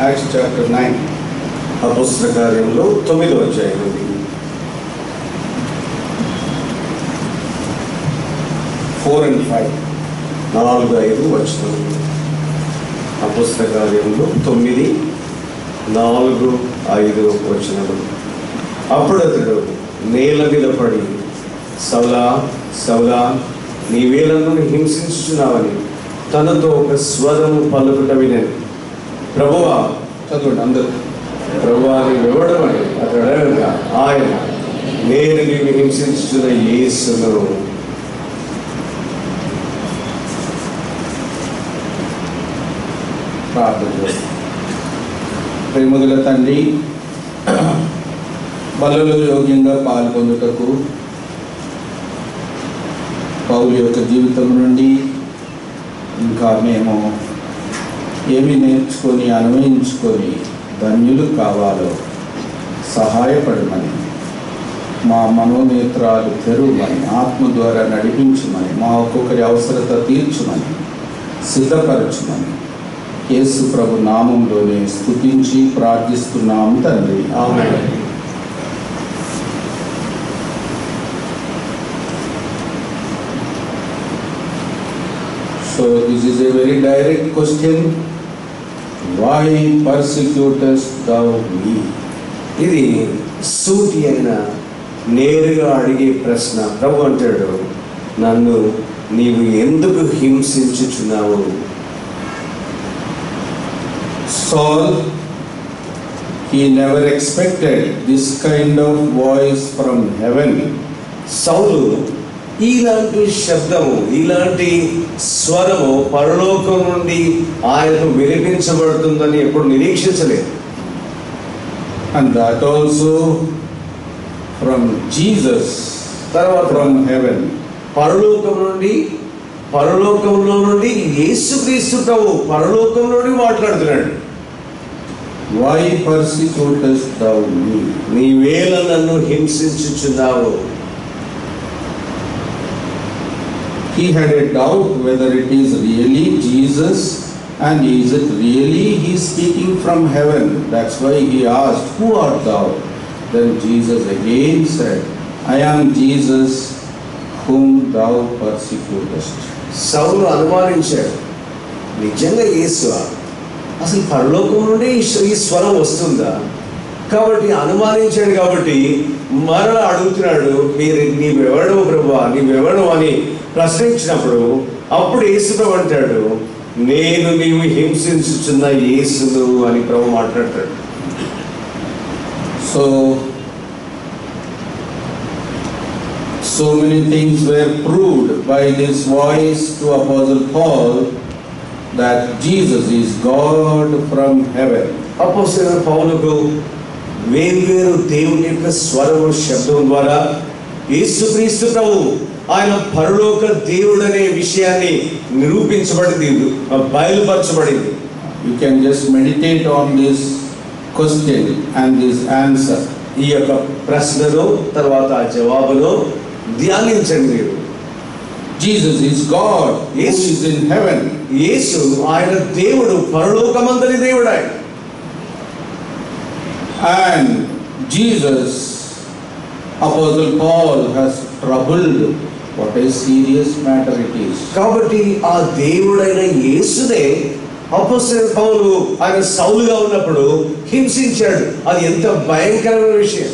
Acts chapter 9. అపుస్తక కార్యంలో తొమ్మిదో అధ్యాయం ఉంది Four and five. నాలుగు ఐదు వచనం అపుస్తక కార్యంలో తొమ్మిది నాలుగు ఐదు వచనములు అప్పుడు అతడు నేల మీద పడి సౌలా సౌలా నీ వేలను హింసించుచున్నావని తనతో ఒక స్వరము పలుకుట వినని ప్రభువా చదవండి అందరూ ప్రభువా నీవు ఎవడమని అతడు అడగగా ఆయన నేను నీవు హింసించుచున్న యేసును ప్రార్థన చేస్తాం ప్రేమగల తండ్రి బలలో యోగ్యంగా పాల్పొందుటకు పౌలు యొక్క జీవితం నుండి ఇంకా మేము ఏమి నేర్చుకొని అన్వయించుకొని ధన్యులు కావాలో సహాయపడమని మా మనోనేత్రాలు తెరువమని ఆత్మ ద్వారా నడిపించమని మా ఒక్కొక్కరి అవసరత తీర్చమని సిద్ధపరచమని యేసు ప్రభు నామంలోనే స్తుతించి ప్రార్థిస్తున్నాం తండ్రి ఆమేన్. So this is a very direct question. Why persecutest thou me? ఇది సూటి అయిన నేరుగా అడిగే ప్రశ్న ప్రభు అంటాడు నన్ను నీవు ఎందుకు హింసించుచున్నావు Saul, he never expected this kind of voice from heaven. సౌలు ఇలాంటి శబ్దము ఇలాంటి స్వరము పరలోకం నుండి ఆయనకు వినిపించబడుతుందని ఎప్పుడు నిరీక్షించలేదు And that also from Jesus, తర్వాత from heaven. పరలోకం నుండి పరలోకంలో నుండి యేసుక్రీస్తు ప్రభు పరలోకం నుండి మాట్లాడుతున్నాడు Why persecutest thou me? నీవేళ నన్ను హింసించుచున్నావు He had a doubt whether it is really Jesus and is it really he speaking from heaven. That's why he asked, Who art thou? Then Jesus again said, I am Jesus whom thou persecutest. సౌలు అనుమానించాడు నిజంగా యేసువా అసలు పరలోకం నుండి ఈ స్వ- ఈ స్వరం వస్తుందా కాబట్టి అనుమానించాడు కాబట్టి మరలా అడుగుతున్నాడు మీరు నీవెవడవు ప్రభా నీవెవడవు అని ప్రశ్నించినప్పుడు అప్పుడు యేసు ప్రభు అంటాడు నేను నీవు హింసించుచున్న యేసును అని ప్రభు మాట్లాడతాడు So, so many things were proved by this voice to Apostle Paul that Jesus is God from heaven. అపోస్తలుడైన పౌలుకు వేర్వేరు దేవుని యొక్క స్వరము శబ్దం ద్వారా యేసుక్రీస్తు ప్రభు ఆయన పరలోక దేవుడనే విషయాన్ని నిరూపించబడింది బయలుపరచబడింది You can just meditate on this question and this answer. ఈ యొక్క ప్రశ్నను తర్వాత ఆ జవాబును ధ్యానించండి మీరు Jesus is God who Yes. is in heaven. యేసు ఆయన దేవుడు పరలోకమందరి దేవుడు ఆయన And Jesus, Apostle Paul has troubled. What a serious matter it is. కాబట్టి ఆ దేవుడైన యేసునే అపోస్తలుడైన పౌలు ఆయన సౌలుగా ఉన్నప్పుడు హింసించాడు అది ఎంత భయంకరమైన విషయం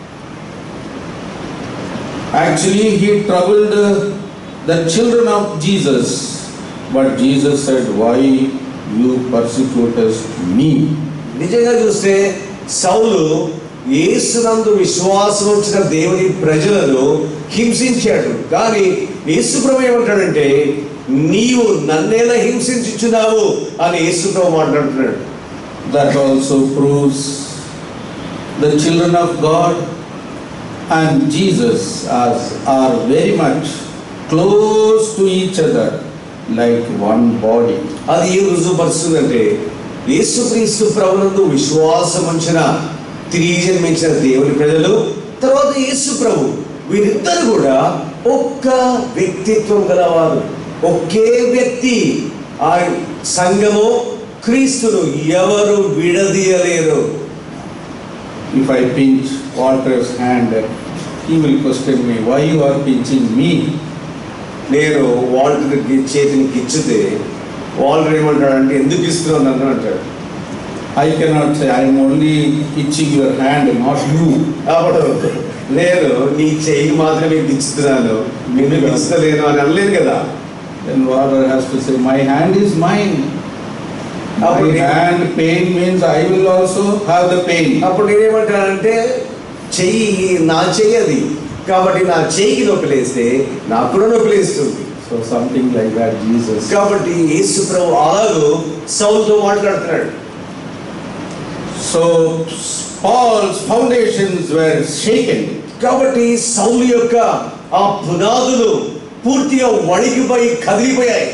Actually, he troubled uh, the children of Jesus. But Jesus said, Why you persecutest me? నిజంగా చూస్తే సౌలు యేసునందు విశ్వాసం వచ్చిన దేవుని ప్రజలను హింసించాడు కానీ యేసుప్రభు ఏమంటాడంటే నీవు నన్నేలా హింసించుచున్నావు అని యేసుప్రభు మాట్లాడుతున్నాడు That also proves the children of God and Jesus as, are very much close to each other like one body. అది ఏం రుజువుపరుస్తుందంటే యేసుక్రీస్తు ప్రభునందు విశ్వాసం ఉంచిన తిరిగి జన్మించిన దేవుని ప్రజలు తర్వాత యేసు ప్రభు వీరిద్దరు కూడా ఒక్క వ్యక్తిత్వం గలవారు ఒకే వ్యక్తి ఆ సంఘము క్రీస్తును ఎవరు విడదీయలేరు If I pinch Walter's hand, he will question me, why you are pinching me? నేను వాల్టర్కి చేతిని గిచ్చితే వాల్టర్ ఏమంటాడంటే ఎందుకు ఇస్తున్నావు నన్ను అంటాడు I cannot say, I am only itching your hand, not you. కాబట్టి నేను నీ చేయి మాత్రమే గిచ్చుతున్నాను నిన్ను గిచ్చలేను అని అనలేదు కదా Then Walter has to say, my hand is mine. My Okay. hand pain means I will also have the pain. అప్పుడు నేనేమంటానంటే చెయ్యి నా చెయ్యి అది కాబట్టి నా చెయ్యికి నొప్పిలేస్తే నాకు కూడా నొప్పిలేస్తుంది So something like that, Jesus. కాబట్టి యేసు ప్రభు అలాగూ సౌలుతో మాట్లాడుతున్నాడు So Paul's foundations were shaken. కాబట్టి సౌలు యొక్క ఆ పునాదులు పూర్తిగా వణికిపోయి కదిలిపోయాయి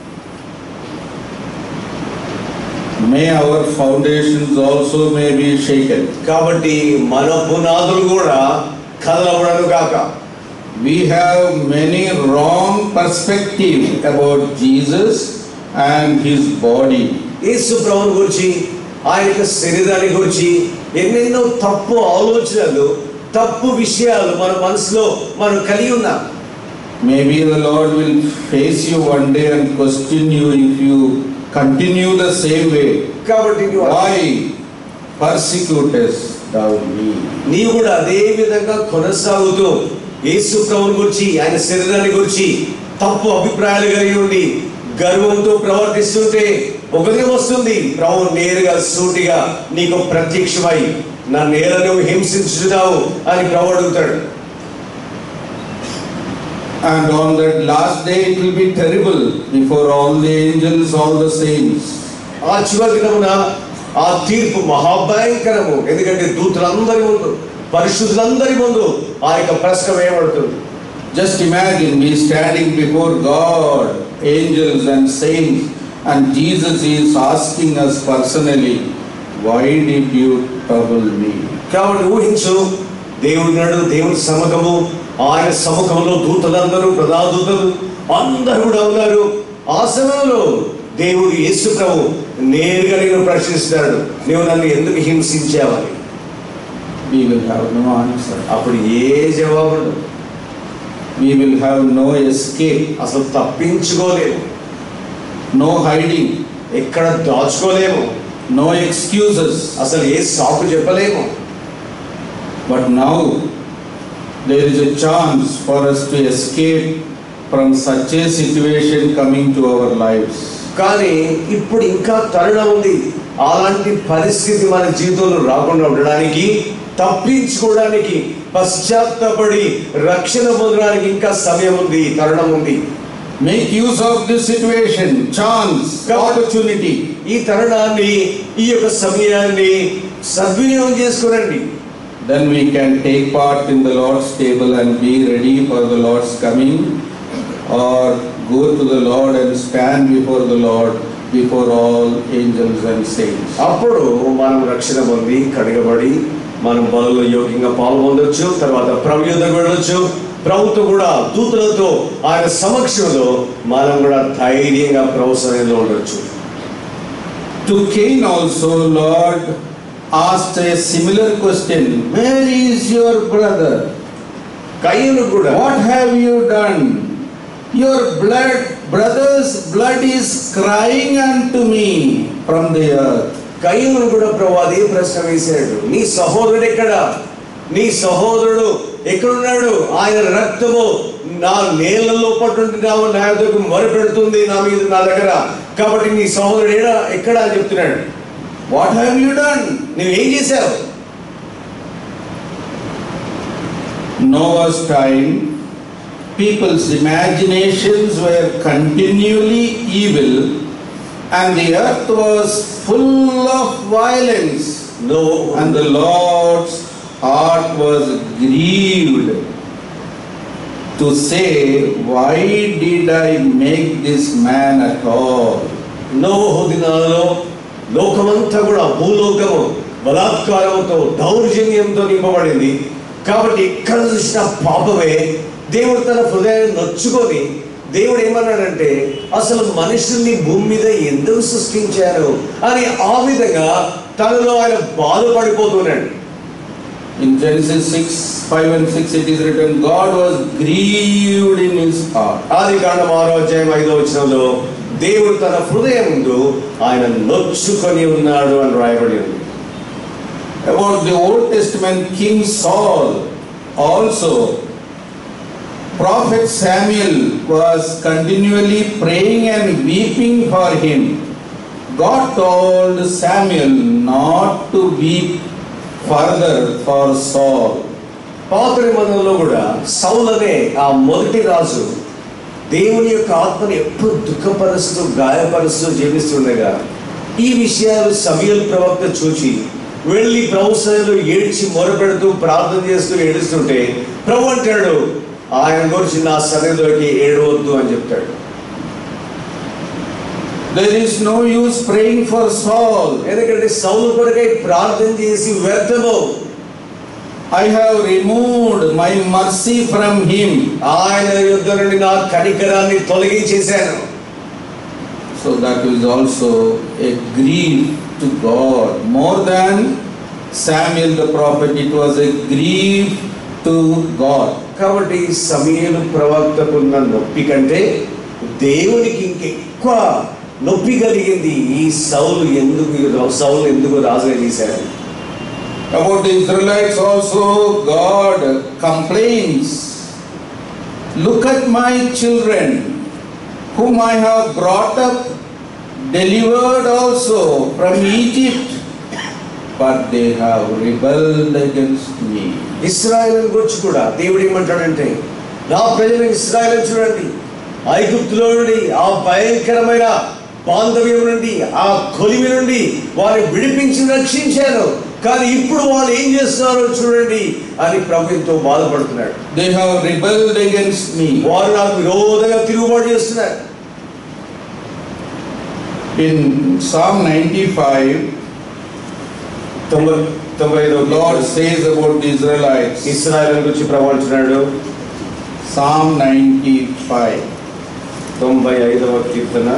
May our foundations also may be shaken. కాబట్టి మన పునాదులు కూడా కదలబడను కాక We have many wrong perspective about Jesus and his body. యేసు ప్రభుని గురించి ఆయన యొక్క శరీరాన్ని గురించి ఎన్నెన్నో తప్పు ఆలోచనలు తప్పు విషయాలు మన మనసులో మనం కలిగి ఉన్నాం Maybe the Lord will face you one day and question you if you continue the same way. కాబట్టి నువ్వు Why persecutest thou me? నీవు కూడా అదే విధంగా కొనసాగుతూ యేసు ప్రభుని గురించి ఆయన శరీరాన్ని గురించి తప్పు అభిప్రాయాలు కలిగి ఉండి గర్వంతో ప్రవర్తిస్తుంటే ఒకదే వస్తుంది ప్రభు నేరుగా సూటిగా నీకు ప్రత్యక్షమై నా నేల నువ్వు హింసించున్నావు అని ప్రభు అడుగుతాడు And on that last day it will be terrible before all the angels, all the saints. ఆ చివరి దినమున ఆ తీర్పు మహాభయంకరము ఎందుకంటే దూతలందరి ముందు పరిశుద్ధులందరి ముందు ఆ యొక్క ప్రశ్న వేయబడుతుంది Just imagine we standing before God, angels and saints, and Jesus is asking us personally, Why did you trouble me? కాబట్టి ఊహించు దేవుడి నడు దేవుడి సముఖము ఆయన సముఖంలో దూతలందరూ ప్రధాదూతలు అందరూ కూడా ఉన్నారు ఆ సమయంలో దేవుడు యేసు ప్రభు నేరుగా నేను ప్రశ్నిస్తాడు నువ్వు నన్ను ఎందుకు హింసించావని We will have no answer. అప్పుడు ఏ జవాబు ఉండదు. We will have no escape, అసలు తప్పించుకోలేము no hiding, ఎక్కడ దాచుకోలేము no excuses. అసలు ఏ సాకు చెప్పలేము But now there is a chance for us to escape from such a situation coming to our lives. కానీ ఇప్పుడు ఇంకా తరుణం ఉంది అలాంటి పరిస్థితి మన జీవితంలో రాకుండా ఉండడానికి తప్పించుకోవడానికి పశ్చాత్తపడి రక్షణ పొందడానికి ఇంకా సమయం ఉంది తరుణం ఉంది Make use of this situation, chance, opportunity. ఈ తరుణాన్ని ఈ యొక్క సమయాన్ని సద్వినియోగం చేసుకోనండి Then we can take part in the Lord's table and be ready for the Lord's coming or go to the Lord and stand before the Lord before all angels and saints. అప్పుడు మనం రక్షణ పొంది కడగబడి మనం బలలో యోగ్యంగా పాల్గొనవచ్చు తర్వాత ప్రభు యుద్ధకు వెళ్ళొచ్చు ప్రభుత్వం కూడా దూతలతో ఆయన సమక్షంలో మనం కూడా ధైర్యంగా ప్రభు సన్నిధిలో ఉండొచ్చు To Cain also, Lord asked a similar question Where is your brother? కయ్యను కూడా What have you done? Your blood, brother's blood is crying unto me from the earth. కయ్యను కూడా ప్రభు అదే ప్రశ్న వేశాడు నీ సహోదరుడు ఎక్కడ నీ సహోదరుడు ఎక్కడున్నాడు ఆయన రక్తము నా నేలలో పట్టుంటున్నావు నా యొద్దకు మొరపెడుతుంది నా మీద నా దగ్గర కాబట్టి నీ సహోదరుడు ఏడా ఎక్కడ అని చెప్తున్నాడు What have you done? నువ్వేం చేశావు Noah's time, people's imaginations were continually evil, and the earth was full of violence, నువ్వు and the Lord's heart was grieved to say, Why did I make this man at all? నోహు దినాలలో లోకమంతా కూడా భూలోకము బలాత్కారంతో దౌర్జన్యంతో నింపబడింది కాబట్టి ఎక్కడ చూసిన పాపమే దేవుడు తన హృదయాన్ని నొచ్చుకొని దేవుడు ఏమన్నాడంటే అసలు మనుషుల్ని భూమి మీద ఎందుకు సృష్టించారు అని ఆ విధంగా తనలో ఆయన బాధపడిపోతున్నాడు In Genesis 6, 5 and 6 it is written, God was grieved in his heart. ఆది కాండం ఆరో అధ్యాయం ఐదో వచనంలో దేవుడు తన హృదయం ముందు ఆయన నొచ్చుకొని ఉన్నాడు అని రాయబడి ఉంది About the Old Testament King Saul also, Prophet Samuel was continually praying and weeping for him. God told Samuel not to weep further for Saul. పాత నిబంధనలో కూడా సౌల్ అనే ఆ మొదటి రాజు దేవుని యొక్క ఆత్మని ఎప్పుడు దుఃఖపరుస్తూ గాయపరుస్తూ జీవిస్తుండగా ఈ విషయాలు సమయల్ ప్రవక్త చూచి వెళ్ళి ప్రభు సన్నిధిలో ఏడ్చి మొరపెడుతూ ప్రార్థన చేస్తూ ఏడుస్తుంటే ప్రభు అంటాడు ఆయన గురించి నా సన్నిధిలోకి ఏడవద్దు అని చెప్తాడు There is no use praying for Saul. ఎందుకంటే సౌలు కొరకై ప్రార్థన చేసి వ్యర్థము I have removed my mercy from him. ఆయన యుద్ధ నుండి నా కనికరాన్ని తొలగించేశాను So that is also a grief to God. More than Samuel the prophet, it was a grief to God. కాబట్టి సమీయలు ప్రవక్తకున్న నొప్పి కంటే దేవునికి ఇంకెక్కువ నొప్పి కలిగింది ఈ సౌలు ఎందుకు సౌలు ఎందుకు రాజుగా చేశారు About the Israelites also, God complains Look at my children, whom I have brought up, delivered also from Egypt, but they have rebelled against me. Israel గురించి కూడా దేవుడు ఏమంటాడంటే నా ప్రజలు ఇస్రాయల్ చూడండి ఐగుప్తులో నుండి ఆ భయంకరమైన బాంధవ్యం నుండి ఆ కొలిమి నుండి వారిని విడిపించి రక్షించాను కానీ ఇప్పుడు వాళ్ళు ఏం చేస్తున్నారో చూడండి అని ప్రభు ఎంతో బాధపడుతున్నాడు They have rebelled against me. వారు నాకు విరోధంగా తిరుగుబాటు చేస్తున్నారు In Psalm 95, తొంభై తొంభై ఐదో Lord says about the Israelites, Israel గురించి ప్రభు అంటున్నాడు Psalm 95, తొంభై ఐదవ కీర్తన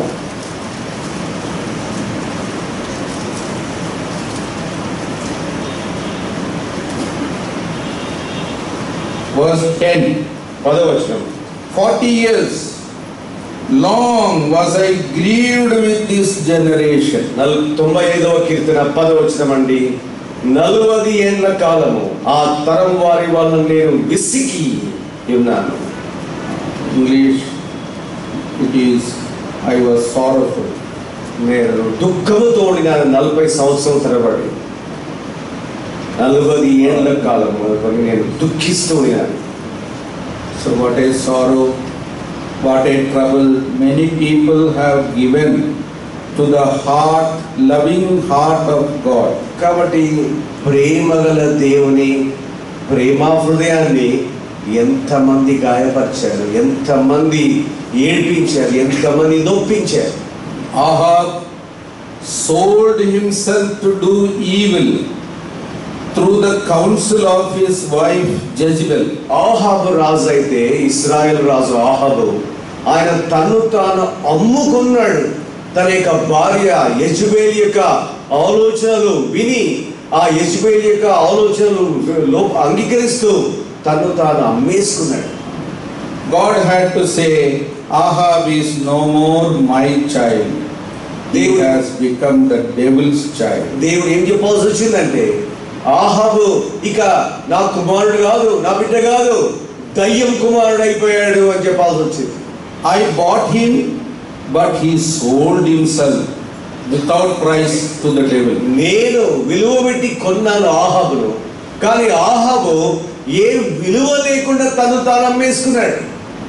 verse 10. పదవచనం 40 years long was I grieved with this generation. నల్ తొంభై ఐదవ కీర్తన పదవచనం అండి నలువది ఏండ్ల కాలము ఆ తరం వారి వల్ల నేను విసికి ఉన్నాను English, it is, I was sorrowful. నేను దుఃఖముతో ఉండినాను నలభై సంవత్సరం తరబడి నలువది ఏండ్ల కాలము అనుకొని నేను దుఃఖిస్తూ ఉండినాను So, what a sorrow, what a trouble many people have given to the heart, loving heart of God. కాబట్టి ప్రేమ గల దేవుని ప్రేమ హృదయాన్ని ఎంతమంది గాయపరిచారు ఎంతమంది ఏడ్పించారు ఎంతమంది నొప్పించారు Ahab sold himself to do evil through the counsel of his wife Jezebel. ఆహాబు రాజు అయితే Israel రాజు ఆహాబు ఆయన తను తాను అమ్ముకున్నాడు తన యొక్క భార్య యజుబేల్ యొక్క ఆలోచనలు విని ఆ యజుబేల్ యొక్క ఆలోచనలు లో అంగీకరిస్తూ తను తాను అమ్మేసుకున్నాడు God had to say, Ahab is no more my child. He Devu- has become the devil's child. దేవుడు ఏం చెప్పాల్సి వచ్చిందంటే ఆహాబు ఇక నా కుమారుడు కాదు నా బిడ్డ కాదు దయ్యం కుమారుడు అయిపోయాడు అని చెప్పాల్సి వచ్చింది I bought him, but he sold himself without price to the devil. నేను విలువ పెట్టి కొన్నాను ఆహాబును కానీ ఆహాబు ఏ విలువ లేకుండా తను తాను అమ్మేసుకున్నాడు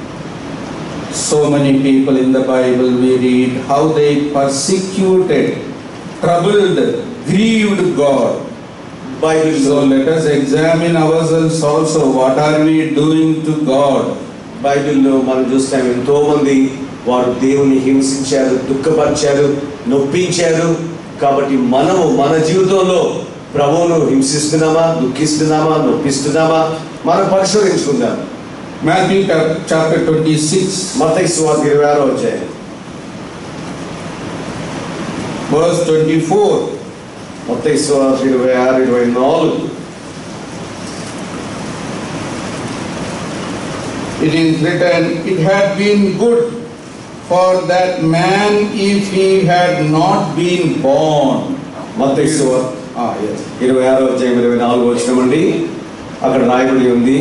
So many people in the Bible we read how they persecuted, troubled, grieved God. బైబిల్లో So let us examine ourselves also. What are we doing to God? బైబిల్లో మనం చూస్తాం ఎంతో మంది వారు దేవుని హింసించారు దుఃఖపరిచారు నొప్పించారు కాబట్టి మనము మన జీవితంలో ప్రభువును హింసిస్తున్నామా దుఃఖిస్తున్నామా నొప్పిస్తున్నామా మనం పరిశోధించుకుందాం Matthew chap- chapter 26, మత్తయి సువార్త ఇరవై ఆరో అధ్యాయం verse 24. మత్తయి సువార్త ఇరవై ఆరు ఇరవై నాలుగు It is written, It had been good for that man if he had not been born. మత్తయి సువార్త Ah, yes. ఇరవై ఆరో అధ్యాయం ఇరవై నాలుగు వచ్చినామండి అక్కడ రాయబడి ఉంది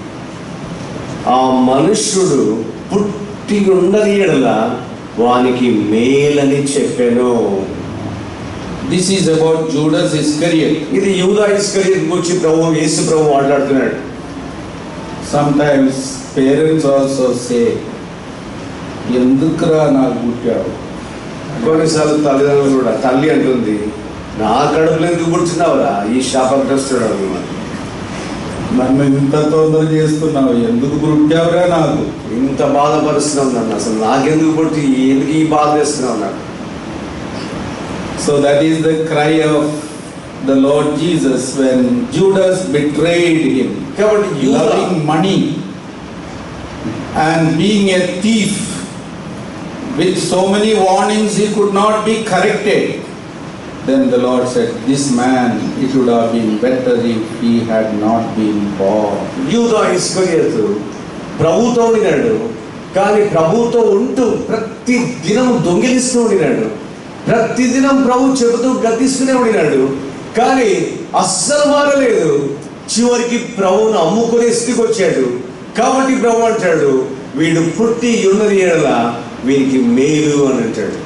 ఆ మనుష్యుడు పుట్టి ఉండని ఎడల వానికి మేలని చెప్పాను This is about Judas Iscariot. ఇది యూదా ఇస్కరియత్ గురించి ప్రభు యేసు ప్రభు మాట్లాడుతున్నాడు Sometimes parents also say, ఎందుకురా నాకు పుట్టావు కొన్నిసార్లు తల్లిదండ్రులు కూడా తల్లి అంటుంది నా కడుపులో ఎందుకు పుడుతున్నావురా ఈ శాపగ్రస్తుడు అన్నమాట. నన్ను ఇంత తొందర చేస్తున్నావు ఎందుకు పుట్టావురా నాకు ఇంత బాధపరుస్తున్నావు నన్ను అసలు నాకెందుకు పుట్టి ఎందుకు ఈ బాధ చేస్తున్నావు నాకు So that is the cry of the Lord Jesus when Judas betrayed him, కాబట్టి యూదా loving money and being a thief. With so many warnings, he could not be corrected. Then the Lord said, This man, it would have been better if he had not been born. యూదా ఇస్కరియతు ప్రభుతో ఉండినాడు కానీ ప్రభుతో ఉంటూ ప్రతి దినం దొంగిలిస్తూ ఉండినాడు ప్రతి దినం ప్రభు చెబుతూ గతిస్తూనే ఉండినాడు కానీ అస్సలు మారలేదు చివరికి ప్రభువును అమ్ముకునే స్థితికి వచ్చాడు కాబట్టి ప్రభు అంటాడు వీడు పుట్టి ఉన్నది ఎడల వీనికి మేలు అని అంటాడు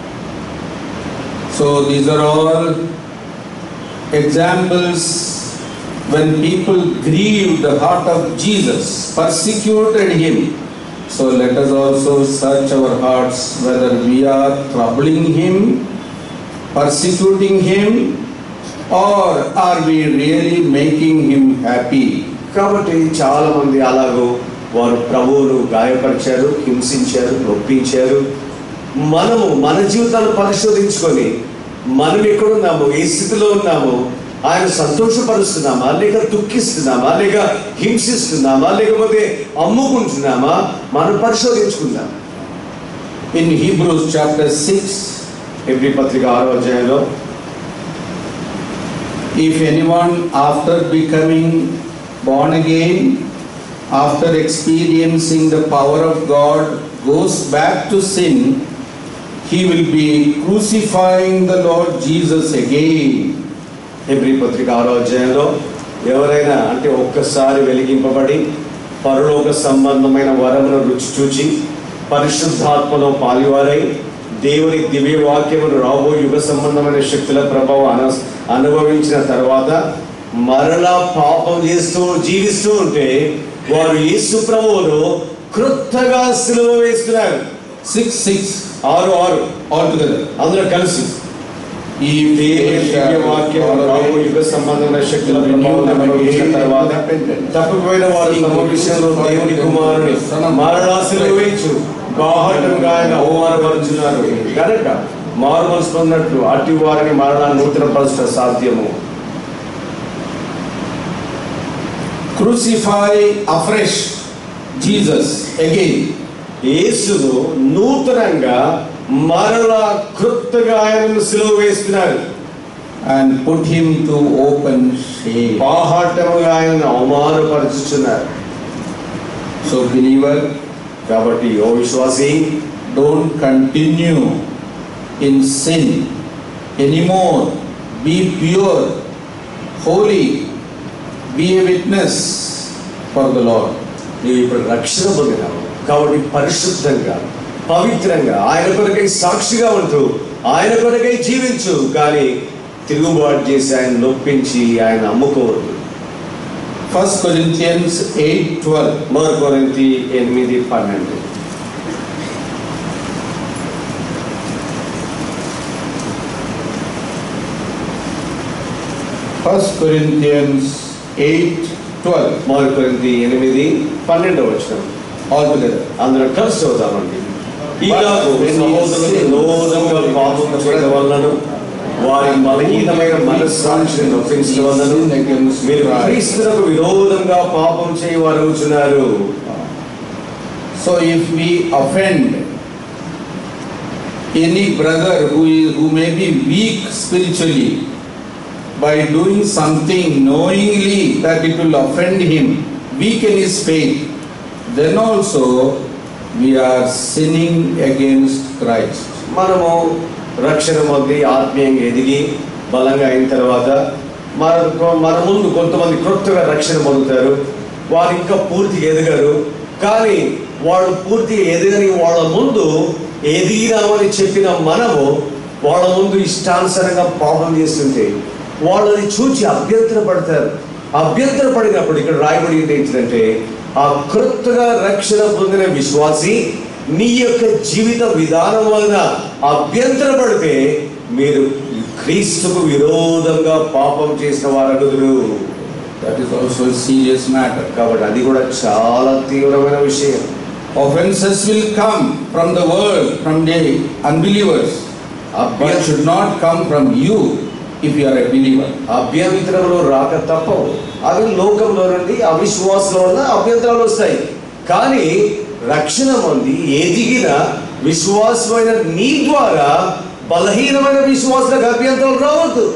So these are all examples when people grieved the heart of Jesus, persecuted him. So let us also search our hearts whether we are troubling him, persecuting him, or are we really making him happy? కాబట్టి చాలా మంది అలాగూ వారు ప్రభువును గాయపరిచారు హింసించారు నొప్పించారు మనము మన జీవితాన్ని పరిశోధించుకొని మనం ఎక్కడున్నాము ఏ స్థితిలో ఉన్నాము ఆయన సంతోషపరుస్తున్నామా లేక దుఃఖిస్తున్నామా లేక హింసిస్తున్నామా లేకపోతే అమ్ముకుంటున్నామా మనం పరిశోధించుకుందాం In Hebrews chapter 6, ఎబ్రి పత్రిక ఆరో అధ్యాయంలో If anyone, after becoming born again, after experiencing the power of God, goes back to sin, he will be crucifying the Lord Jesus again. హెబ్రి పత్రిక ఆరో అధ్యాయంలో ఎవరైనా అంటే ఒక్కసారి వెలిగింపబడి పరలోక సంబంధమైన వరమును రుచి చూచి పరిశుద్ధాత్మలో పాలివారై దేవుని దివ్య వాక్యమును రాబో యుగ సంబంధమైన శక్తుల ప్రభావం అన అనుభవించిన తర్వాత మరలా పాపం చేస్తూ జీవిస్తూ ఉంటే వారు యేసు ప్రభువును క్రొత్తగా సిలువ వేస్తున్నారు 6 6 ఆరు ఆరు altogether. అందరూ కలిసి If దేవుని they దివ్య shall వాక్యం follow రాబో యుగ సంబంధమైన శక్తుల ప్రభావం అనుభవించిన తర్వాత తప్పిపోయిన వారు తమ విషయంలో దేవుని కుమారుని మరలా సిలువేయించు బాహటంగా ఆయన అవమానపరుచున్నారు కనుక మారు మనసు పొందినట్లు అట్టి వారిని మరలా నూతన పరచడం సాధ్యము crucify afresh Jesus again. యేసును నూతనంగా మరలా క్రొత్తగా ఆయనను సిలువ వేస్తున్నారు and put him to open shame. బాహాటముగా ఆయనను అవమానపరుచుతున్నారు So, believer, కాబట్టి ఓ విశ్వాసి don't continue in sin anymore. Be pure, holy, be a witness for the Lord. నీవు ఇప్పుడు రక్షణ పొందినావు కాబట్టి పరిశుద్ధంగా పవిత్రంగా ఆయన కొరకై సాక్షిగా ఉంటూ ఆయన కొరకై జీవించు కానీ తిరుగుబాటు చేసి ఆయన నొప్పించి ఆయన అమ్ముకోవద్దు 1 Corinthians 8 12. మరో కొరింథీ ఎనిమిది పన్నెండు First Corinthians 8 12. మరో కొరింథీ ఎనిమిది పన్నెండు వచ్చిన Altogether. అందరం కలిసి చదువుతామండి ఈలాగు సహోదరులకు విరోధంగా పాపం చేయడం వలన వారి బలహీనమైన మనస్సాక్షిని నొప్పించడం వలన మీరు క్రీస్తులకు విరోధంగా పాపం చేయవారవుతున్నారు So if we offend any brother who is, who may be weak spiritually by doing something knowingly that it will offend him, weaken his faith, then also we are sinning against Christ. మనము రక్షణ పొంది ఆత్మీయంగా ఎదిగి బలంగా అయిన తర్వాత మన మన ముందు కొంతమంది క్రొత్తగా రక్షణ పొందుతారు వారు ఇంకా పూర్తిగా ఎదగరు కానీ వాళ్ళు పూర్తిగా ఎదగని వాళ్ళ ముందు ఎదిగినామని చెప్పిన మనము వాళ్ళ ముందు ఇష్టానుసారంగా పాపం చేస్తుంటే వాళ్ళని చూచి అభ్యంతర పడతారు అభ్యంతర పడినప్పుడు ఇక్కడ రాయబడి ఏంటంటే ఆ క్రొత్తగా రక్షణ పొందిన విశ్వాసి నీ యొక్క జీవిత విధానం వలన అభ్యంతర పడితే మీరు క్రీస్తుకు విరోధంగా పాపం చేసిన వారగుదురు That is also a serious matter. కాబట్టి అది కూడా చాలా తీవ్రమైన విషయం Offenses will come from the world, from the unbelievers, but should not come from you if you are a believer. అభ్యంతరములు రాక తప్పవు అవి లోకంలో నుండి అవిశ్వాసంలో వల్ల అభ్యంతరాలు వస్తాయి కానీ రక్షణ పొంది ఎదిగిన విశ్వాసమైన నీ ద్వారా బలహీనమైన విశ్వాసాలకు అభ్యంతరాలు రావద్దు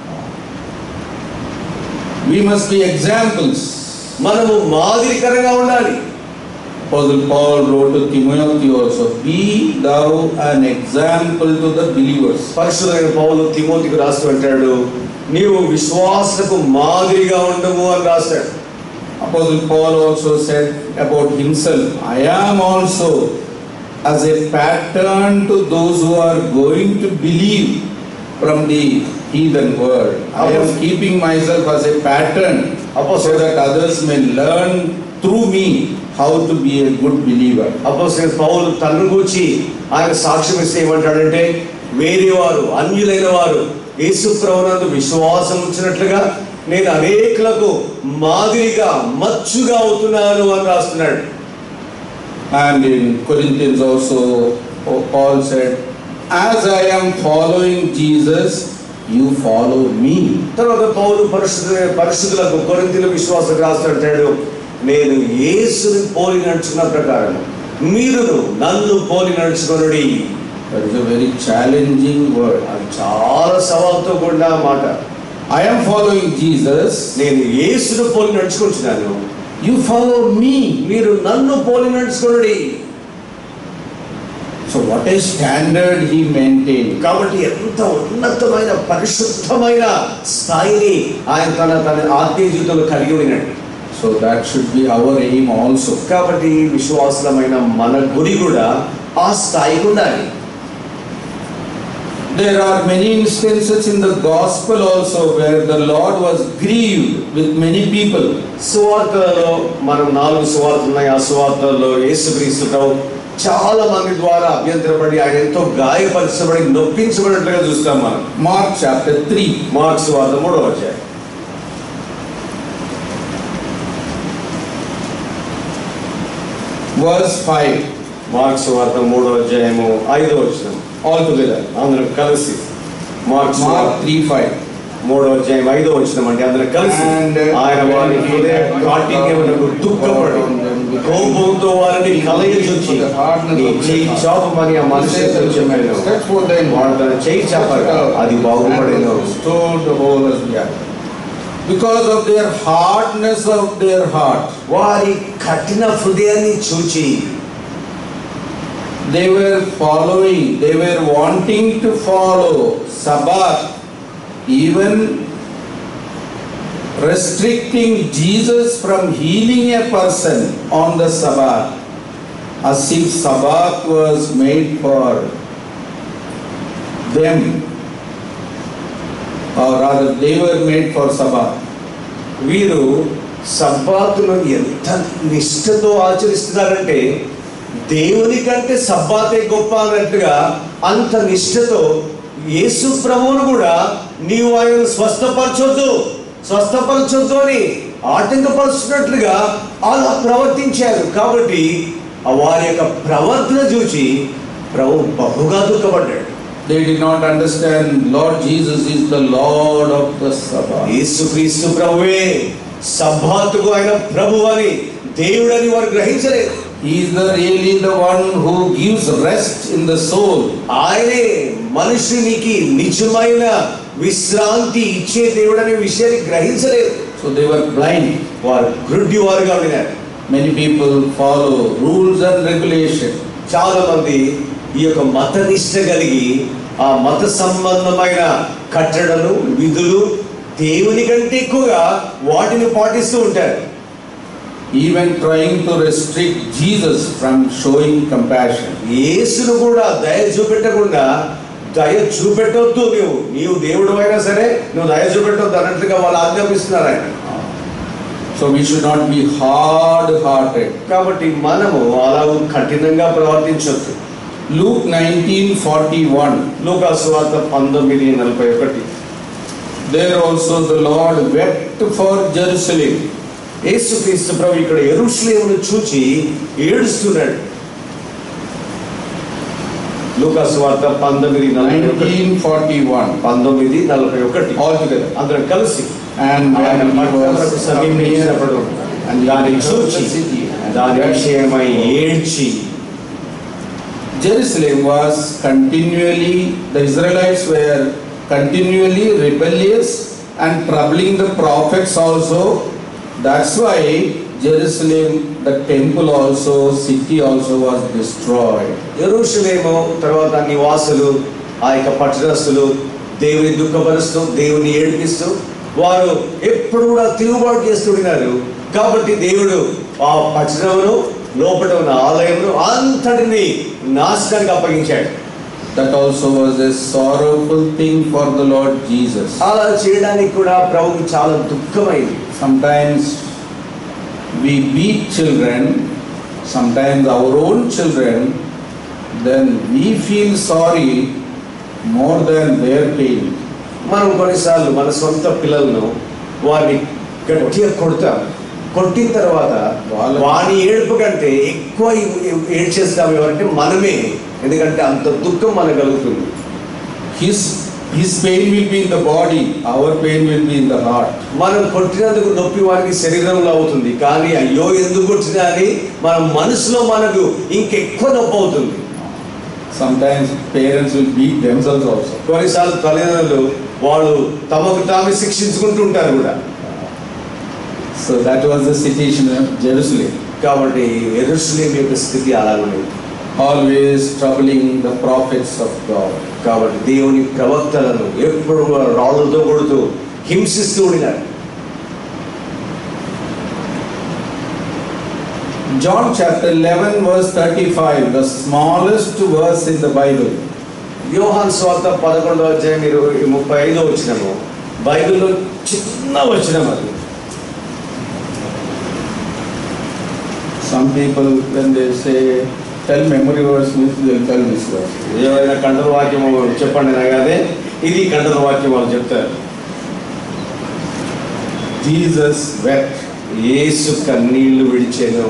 We must be examples. మనము మాదిరికరంగా ఉండాలి Apostle Paul wrote to Timothy also, Be thou an example to the believers. పరిశుద్ధమైన పౌలు తిమోతికి రాస్తూ అంటాడు నీవు విశ్వాసకు మాదిరిగా ఉండము అని రాస్తాడు Apostle Paul also said about himself, I am also as a pattern to those who are going to believe from the heathen world. I am keeping myself as a pattern so Apostle that others may learn through me how to be a good believer. అపోసిన పౌలు తన్ను గూర్చి ఆయన సాక్ష్యం ఇస్తే ఏమంటాడంటే వేరే వారు అన్యులైన వారు యేసు ప్రభునందు విశ్వాసం ఉంచినట్లుగా నేను అనేకులకు మాదిరిగా మచ్చుగా అవుతున్నాను అని రాస్తున్నాడు And in Corinthians also, Paul said, As I am following Jesus, you follow me. తర్వాత పౌలు పరిశుద్ధ పరిశుద్ధులకు కొరింతల విశ్వాసం రాస్తాడు నేను యేసుని పోలి నడుచుకున్న ప్రకారం మీరును నన్ను పోలి నడుచుకొనుడి That is a very challenging word. అది చాలా సవాల్తో కూడిన మాట I am following Jesus, నేను యేసును పోలి నడుచుకుంటున్నాను you follow me. మీరు నన్ను పోలి నడుచుకోండి So, what a standard he maintained. కాబట్టి ఎంత ఉన్నతమైన పరిశుద్ధమైన స్థాయిని ఆయన తన తన ఆత్మీయ జీవితంలో కలిగి ఉన్నాడు So, that should be our aim also. కాబట్టి విశ్వాసమైన మన గురి కూడా ఆ స్థాయికి ఉండాలి There are many instances in the gospel also where the Lord was grieved with many people. సువార్తలలో మనం నాలుగు సువార్తలు ఉన్నాయి ఆ సువార్తలలో యేసుక్రీస్తు ప్రభు చాలా మంది ద్వారా అభ్యంతరపడి ఆయన ఎంతో గాయపరచబడి నొప్పించబడినట్లుగా చూస్తాం మనం Mark chapter 3. మార్క్ సువార్త మూడో వచ్చాయి verse 5 మార్క్ సువార్త మూడో అధ్యాయము ఐదో వచ్చిన all together. అందరం కలిసి మార్క్ Mark సువార్త 3 5. మూడో అధ్యాయం ఐదో వచ్చిన అంటే అందరం కలిసి And, ఆయన వారి హృదయ కాఠిన్యమునకు దుఃఖపడి కోపంతో వారిని కలయించి నీ చేయి చాపమని ఆ మనుషులతో చెప్పాను Stretch forth thine వాడు తన చేయి చాపగా అది బాగుపడేను Restored the whole of the earth. Because of their hardness of their heart, వారి కఠిన హృదయాన్ని చూచి they were following, they were wanting to follow Sabbath, even restricting Jesus from healing a person on the Sabbath, as if Sabbath was made for them, or rather, they were made for Sabbath. వీరు సబ్బాతును ఎంత నిష్ఠతో ఆచరిస్తున్నారంటే దేవుని కంటే సబ్బాతే గొప్ప అన్నట్టుగా అంత నిష్ఠతో యేసు ప్రభువును కూడా నీవు ఆయన స్వస్థపరచొద్దు స్వస్థపరచొద్దు అని ఆటంకపరుచున్నట్లుగా అలా ప్రవర్తించారు కాబట్టి ఆ వారి యొక్క ప్రవర్తన చూసి ప్రభు బహుగా దుఃఖపడ్డాడు They did not understand Lord Jesus is the Lord of the Sabbath. యేసుక్రీస్తు ప్రభువే సబ్బాతుకు ఆయన ప్రభు అని దేవుడని వారు గ్రహించలేదు He is the really the one who gives rest in the soul. ఆయనే మనుషునికి నిజమైన విశ్రాంతి ఇచ్చే దేవుడనే విషయాన్ని గ్రహించలేదు So they were blind. వారు గ్రుడ్డి వారుగా ఉన్నారు Many people follow rules and regulation. చాలా మంది ఈ యొక్క మత నిష్ట కలిగి ఆ మత సంబంధమైన కట్టడలు విధులు దేవుని కంటే ఎక్కువగా వాటిని పాటిస్తూ ఉంటారు Even trying to restrict Jesus from showing compassion. యేసును కూడా దయ చూపెట్టకుండా దయ చూపెట్టొద్దు నీవు నీవు దేవుడు అయినా సరే నువ్వు దయ చూపెట్టొద్దు అన్నట్లుగా వాళ్ళు ఆజ్ఞాపిస్తున్నారు ఆయన So we should not be hard hearted. కాబట్టి మనము అలా కఠినంగా ప్రవర్తించొద్దు Luke 1941. లూకాసు వార్త పంతొమ్మిది నలభై ఒకటి There also the Lord wept for Jerusalem. యేసుక్రీస్తు ప్రభు ఇక్కడ ఎరుషులేమును చూచి ఏడుస్తున్నాడు లూకాసు వార్త పంతొమ్మిది నలభై ఒకటి 1941. పంతొమ్మిది నలభై ఒకటి All together. అందరం కలిసి And ఆయన when he పట్టణమునకు was సమీపించినప్పుడు and దాన్ని he heard చూచి the city and దాని wept. విషయమై ఏడ్చి Jerusalem was continually, the Israelites were continually rebellious and troubling the prophets also. That's why Jerusalem, the temple also, city also was destroyed. Jerusalem తర్వాత నివాసులు ఆ యొక్క పట్టణస్తులు దేవుని దుఃఖపరుస్తూ దేవుని ఏడిపిస్తూ వారు ఎప్పుడు కూడా తిరుగుబాటు చేస్తున్నారు కాబట్టి దేవుడు ఆ పట్టణమును లోపల ఉన్న ఆలయమును అంతటిని నాశనానికి అప్పగించాడు That also was a sorrowful thing for the Lord Jesus. అలా చేయడానికి కూడా ప్రభువు చాలా దుఃఖమైంది Sometimes we beat children, sometimes our own children, then we feel sorry more than their pain. మనం కొన్నిసార్లు మన సొంత పిల్లలను వారిని గట్టిగా కొడతాం కొట్టిన తర్వాత వాళ్ళ- వాని ఏడుపు కంటే ఎక్కువ ఏడ్చేస్తాం ఎవరంటే మనమే ఎందుకంటే అంత దుఃఖం మనకు కలుగుతుంది His, his pain will be in the body, our pain will be in the heart. మనం కొట్టినందుకు నొప్పి వారికి శరీరంలో అవుతుంది కానీ అయ్యో ఎందుకు కొట్టినా అని మన మనసులో మనకు ఇంకెక్కువ నొప్పి అవుతుంది Sometimes parents will beat themselves also. కొన్నిసార్లు తల్లిదండ్రులు వాళ్ళు తమకు తామే శిక్షించుకుంటుంటారు కూడా So that was the situation of Jerusalem. కాబట్టి ఎరుసలేం యొక్క స్థితి అలాగే Always troubling the prophets of God. కాబట్టి దేవుని ప్రవక్తలను ఎప్పుడు కూడా రాళ్ళతో కొడుతూ హింసిస్తూ ఉండినారు John chapter 11 verse 35, the smallest verse in the Bible. యోహాన్ స్వార్థ పదకొండవ అధ్యాయం ఇరవై ముప్పై ఐదో వచ్చినము బైబిల్లో చిన్న వచ్చినం అది Some people, when they say, tell memory verse, means they'll tell this verse. ఏమైనా కండల వాక్యము చెప్పండి అనగానే ఇది కండల వాక్యం వాళ్ళు చెప్తారు Jesus wept. యేసు కన్నీళ్లు విడిచాను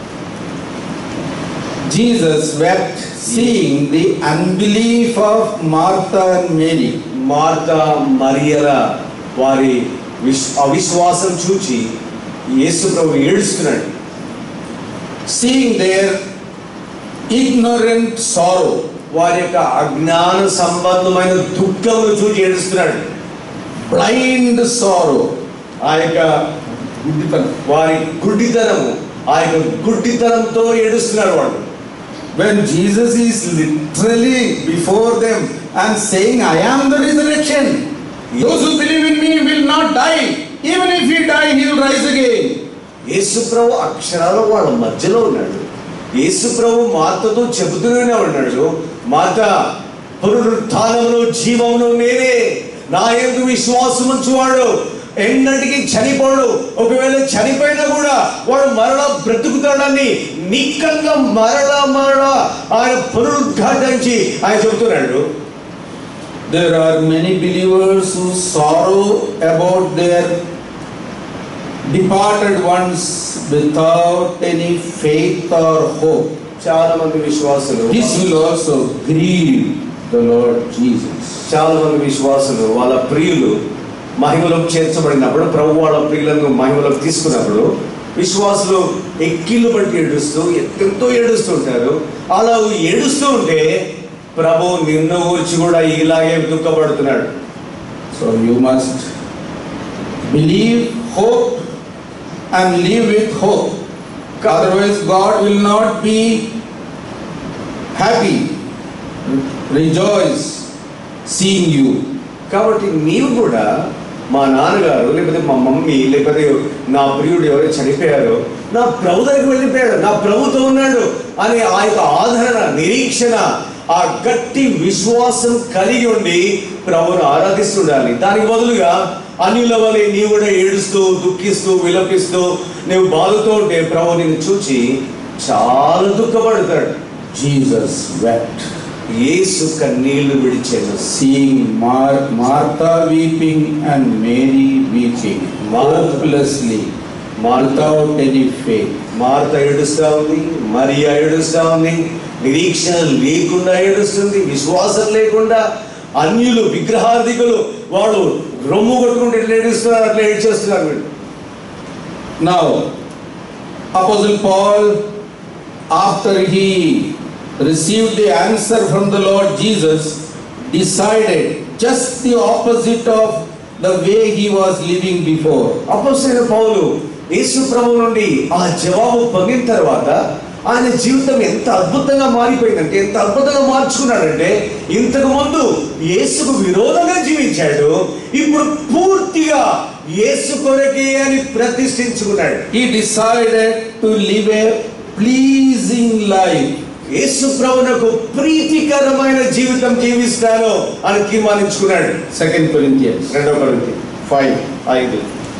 Jesus wept seeing the unbelief of Martha and Mary. Martha మరియల వారి విశ్ అవిశ్వాసం చూచి యేసు ప్రభు ఏడుస్తున్నాడు Seeing their ignorant sorrow. వారి యొక్క అజ్ఞాన సంబంధమైన దుఃఖమును చూసి ఏడుస్తున్నాడు blind sorrow. ఆ యొక్క వారి గుడ్డితనము ఆ యొక్క గుడ్డితనంతో ఏడుస్తున్నాడు వాడు When Jesus is literally before them and saying, I am the resurrection. Those who believe in me will not die. Even if he die, he will rise again. యేసు ప్రభు అక్షరాలు వాళ్ళ మధ్యలో ఉన్నాడు యేసు ప్రభు మాతతో చెబుతూనే ఉన్నాడు మాత పునరుత్థానమును జీవమును నేనే నా ఎందు విశ్వాసం ఉంచువాడు ఎన్నటికీ చనిపోడు ఒకవేళ చనిపోయినా కూడా వాడు మరలా బ్రతుకుతాడని నిక్కగా మరలా మరలా ఆయన పునరుద్ఘాటించి ఆయన చెబుతున్నాడు There are many believers who sorrow about their departed ones without any faith or hope. చాలా మంది విశ్వాసులు This will also grieve the Lord Jesus. చాలా మంది విశ్వాసులు వాళ్ళ ప్రియులు మహిమలోకి చేర్చబడినప్పుడు ప్రభు వాళ్ళ ప్రియులను మహిమలోకి తీసుకున్నప్పుడు విశ్వాసులు ఎక్కిళ్ళు బట్టి ఏడుస్తూ ఎంతో ఏడుస్తుంటారు అలా ఏడుస్తూ ఉంటే ప్రభు నిన్ను ఊర్చి కూడా ఇలాగే దుఃఖపడుతున్నాడు So you must believe, hope, and live with hope. Otherwise, God will not be happy, rejoice seeing you. కాబట్టి నీవు కూడా మా నాన్నగారు లేకపోతే మా మమ్మీ లేకపోతే నా ప్రియుడు ఎవరైతే చనిపోయారో నా ప్రభు దగ్గరికి వెళ్ళిపోయాడు నా ప్రభుతో ఉన్నాడు అనే ఆ యొక్క ఆదరణ నిరీక్షణ ఆ గట్టి విశ్వాసం కలిగి ఉండి ప్రభును ఆరాధిస్తుండాలి దానికి బదులుగా అన్యుల వలె నీవు కూడా ఏడుస్తూ దుఃఖిస్తూ విలపిస్తూ నువ్వు బాధతో ఉంటే ప్రభు నిన్ను చూచి చాలా దుఃఖపడతాడు Jesus wept, యేసు కన్నీళ్లు విడిచాను seeing Mar- Martha weeping and Mary weeping Martha. hopelessly, Martha. without any faith. Martha ఏడుస్తా ఉంది మరియా ఏడుస్తా ఉంది నిరీక్షణ లేకుండా ఏడుస్తుంది విశ్వాసం లేకుండా అన్యులు విగ్రహార్థికులు వాడు రొమ్ము కొట్టుకుంటే ఎట్లా ఏడుస్తున్నారు అట్లా ఏడ్చేస్తున్నారు వీళ్ళు Now, Apostle Paul, after he received the answer from the Lord Jesus, decided just the opposite of the way he was living before. అపోసైన పౌలు యేసు ప్రభు నుండి ఆ జవాబు పొందిన తర్వాత ఆయన జీవితం ఎంత అద్భుతంగా మారిపోయిందంటే ఎంత అద్భుతంగా మార్చుకున్నాడంటే ఇంతకు ముందు యేసుకు విరోధంగా జీవించాడు ఇప్పుడు పూర్తిగా యేసు కొరకే అని ప్రతిష్ఠించుకున్నాడు He decided to live a pleasing life. యేసు ప్రభునకు ప్రీతికరమైన జీవితం జీవిస్తాను అని తీర్మానించుకున్నాడు 2 Corinthians రెండో కొరింథీ 5, ఐదు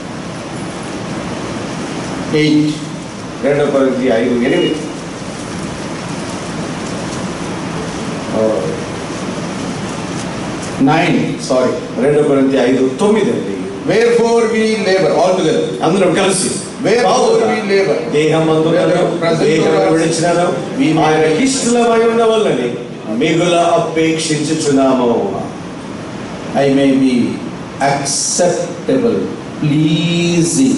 8. రెండో కొరింథీ ఐదు ఎనిమిది uh, 9, sorry. రెండో కొరింథీ ఐదు తొమ్మిది అండి Wherefore we labor all together. అందరం కలిసి Wherefore we labor. దేహం అందులో దేహం విడిచినను ఆయన ఇష్టలమై ఉండవల్లని మిగుల అపేక్షించుచున్నాము I may be acceptable, pleasing,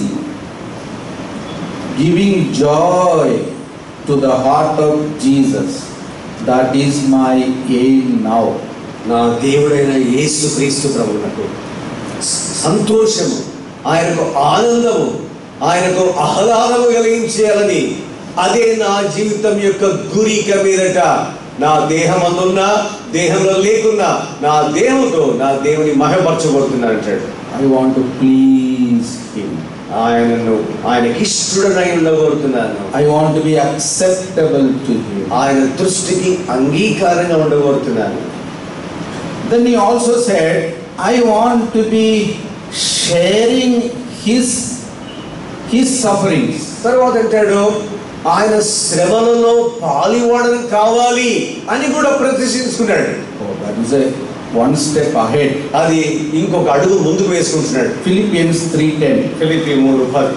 giving joy to the heart of Jesus. That is my aim now. నా దేవుడైన యేసు క్రీస్తు ప్రభువునకు సంతోషము ఆయనకు ఆనందము ఆయనకు ఆహ్లాదము కలిగించేయాలని అదే నా జీవితం యొక్క గురిక మీదట నా దేహం అందున్నా దేహంలో లేకున్నా నా దేవుతో నా దేవుని మహపరచబడుతున్నాను అంటాడు I want to please Him. ఆయనను ఆయనకి ఇష్టడనై ఉండగోరుతున్నాను I want to be acceptable to Him. ఆయన దృష్టికి అంగీకారంగా ఉండగోరుతున్నాను Then He also said, I want to be sharing His, his sufferings. తర్వాత అంటాడు ఆయన శ్రమలలో పాలివాడని కావాలి అని కూడా ప్రతిష్ఠించుకున్నాడు Oh, that is a one step ahead. అది ఇంకొక అడుగు ముందుకు వేసుకుంటున్నాడు Philippians 3.10. ఫిలిపి మూడు పది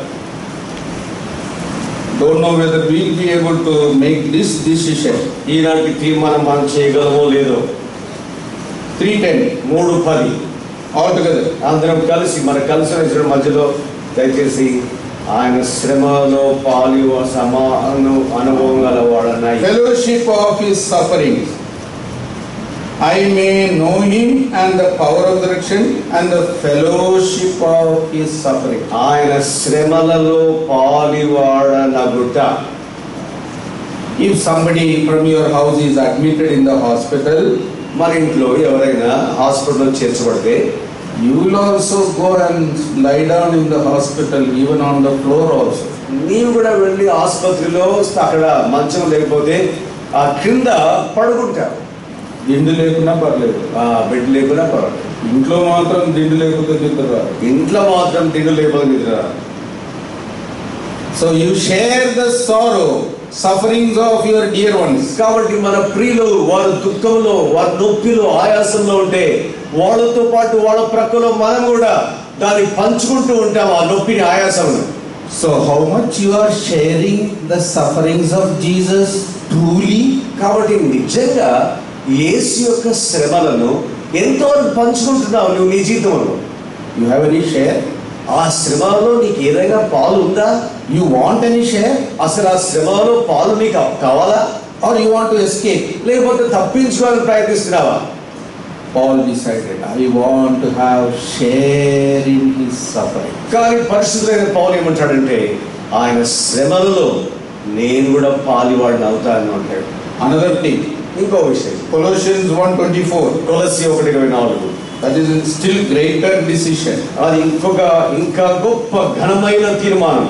Don't know whether we'll be able to make this decision. ఈనాటికి తీర్మానం మనం చేయగలమో లేదో 3.10 మూడు పది all together. అందరం కలిసి మన కలిసి వచ్చిన మధ్యలో దయచేసి ఆయన శ్రమలో పాలి సమాను అనుభవం గలవాడన్నాయి Fellowship of his sufferings. I may know him and the power of the resurrection and the fellowship of his suffering. ఆయన శ్రమలలో పాలివాడనగుట If somebody from your house is admitted in the hospital, మన ఇంట్లో ఎవరైనా హాస్పిటల్లో చేర్చబడితే you will also go and lie down in the hospital, even on the floor also. నీవు కూడా వెళ్ళి ఆసుపత్రిలో అక్కడ మంచం లేకపోతే ఆ కింద పడుకుంటావు దిండు లేకున్నా పర్లేదు ఆ బెడ్ లేకుండా పర్వాలేదు ఇంట్లో మాత్రం దిండు లేకపోతే నిద్ర రాదు ఇంట్లో మాత్రం తిండి లేకపోతే నిద్ర రాదు. So you share the sorrow sufferings of your dear ones కాబట్టి మన ప్రియులు వారు దుఃఖంలో వారి నొప్పిలో ఆయాసంలో ఉంటే వాళ్ళతో పాటు వాళ్ళ ప్రక్కలో మనం కూడా దాన్ని పంచుకుంటూ ఉంటాం ఆ నొప్పిని ఆయాసంను so how much you are sharing the sufferings of Jesus truly కాబట్టి నిజంగా యేసు యొక్క శ్రమలను ఎంతవరకు పంచుకుంటున్నావు నువ్వు నీ జీవితంలో యు హ్యావ్ ఎనీ షేర్ ఆ శ్రమలో నీకు ఏదైనా పాలు ఉందా You want any share అసలు ఆ శ్రమలో పాలు నీకు కావాలా or you want to escape? లేకపోతే తప్పించుకోవాలని ప్రయత్నిస్తున్నావా Paul decided, I want to have share in his suffering. కానీ పరిశుద్ధులైన పౌలు ఏమంటాడంటే ఆయన శ్రమలలో నేను కూడా పాలివాడిని అవుతాను అంటాడు Another thing, ఇంకో విషయం Colossians 1.24, కొలసి ఒకటి ఇరవై నాలుగు that is a still greater decision. అది ఇంకొక ఇంకా గొప్ప ఘనమైన తీర్మానం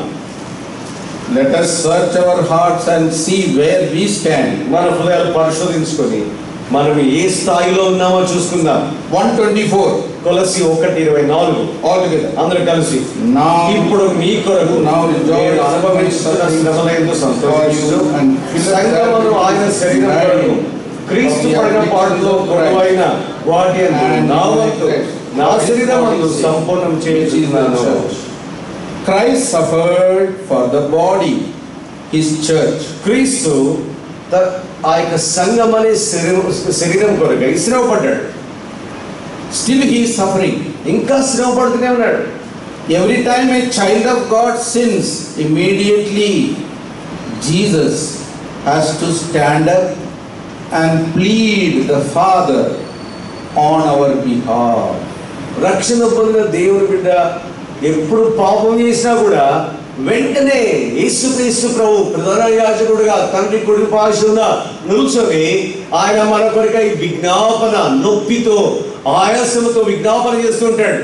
Let us search our hearts and see where we stand. మన హృదయాలు పరిశోధించుకొని మనం ఏ స్థాయిలో ఉన్నామో చూసుకుందాం 124, కొలసి ఒకటి ఇరవై నాలుగు altogether. అందరూ కలిసి Now, ఇప్పుడు మీ కొరకు Now rejoice నేను అనుభవిస్తున్న శ్రమలందు సంతోషిస్తూ and fill up సంగమను ఆయన శరీరం కొరకు క్రీస్తు పడిన పాటలో కొడువైన వాటి యందు నా వంతు నా శరీరం అందు సంపూర్ణం which is the చేస్తున్నాను church. Christ suffered for the body, his church. క్రీస్తు త- ఆ యొక్క సంఘం అనే శరీరం శరీరం కొరకు శ్రమ పడ్డాడు Still he is suffering. ఇంకా శ్రమ పడుతూనే ఉన్నాడు Every time a child of God sins, immediately Jesus has to stand up and plead the Father on our behalf. రక్షణ పొందిన దేవుని బిడ్డ ఎప్పుడు పాపం చేసినా కూడా వెంటనే యేసుక్రీస్తు ప్రభు ప్రధాన యాజకుడుగా తండ్రి కొడుకు పాశున నిల్చొని ఆయన మన కొరకై విజ్ఞాపన నొప్పితో ఆయాసముతో విజ్ఞాపన చేస్తుంటాడు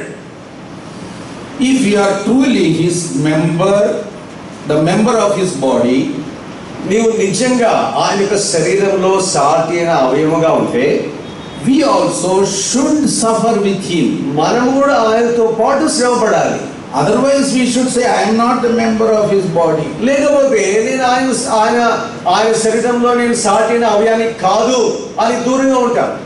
If we are truly his member, the member of his body, నీవు నిజంగా ఆయన యొక్క శరీరంలో సాటి అయిన అవయవగా ఉంటే we also should suffer with him. మనం కూడా ఆయనతో పాటు శ్రమ పడాలి Otherwise, we should say, I am not the member of his body. లేకపోతే నేను ఆయన ఆయన ఆయన శరీరంలో నేను సాటిన అవయానికి కాదు అని దూరంగా ఉంటాను